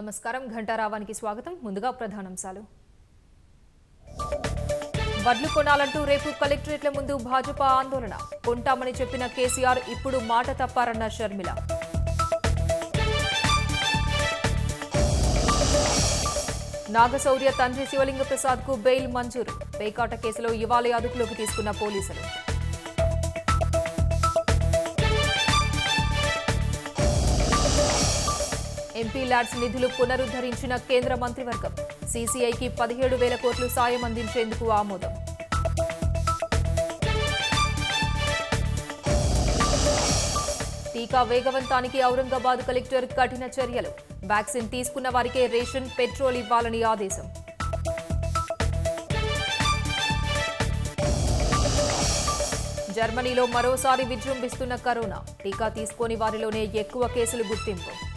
నమస్కారం ఘంటారావానికి స్వాగతం ముందుగా ప్రధానాంశాలు వడ్లు కొనాలంటూ రేపు కలెక్టరేట్ల ముందు భాజపా ఆందోళన కొంటామని చెప్పిన కేసీఆర్ ఇప్పుడు మాట తప్పారన్న షర్మిల నాగశౌర్య తండ్రి శివలింగ ప్రసాద్ కు బెయిల్ మంజూరు పేకాట కేసులో ఇవాళ అదుపులోకి తీసుకున్న పోలీసులు ఎంపీ ల్యాడ్స్ నిధులు పునరుద్ధరించిన కేంద్ర మంత్రివర్గం సీసీఐకి పదిహేడు వేల కోట్లు సాయం అందించేందుకు ఆమోదం టీకా వేగవంతానికి ఔరంగాబాద్ కలెక్టర్ కఠిన చర్యలు వ్యాక్సిన్ తీసుకున్న వారికే రేషన్ పెట్రోల్ ఇవ్వాలని ఆదేశం జర్మనీలో మరోసారి విజృంభిస్తున్న కరోనా టీకా తీసుకోని వారిలోనే ఎక్కువ కేసులు గుర్తింపు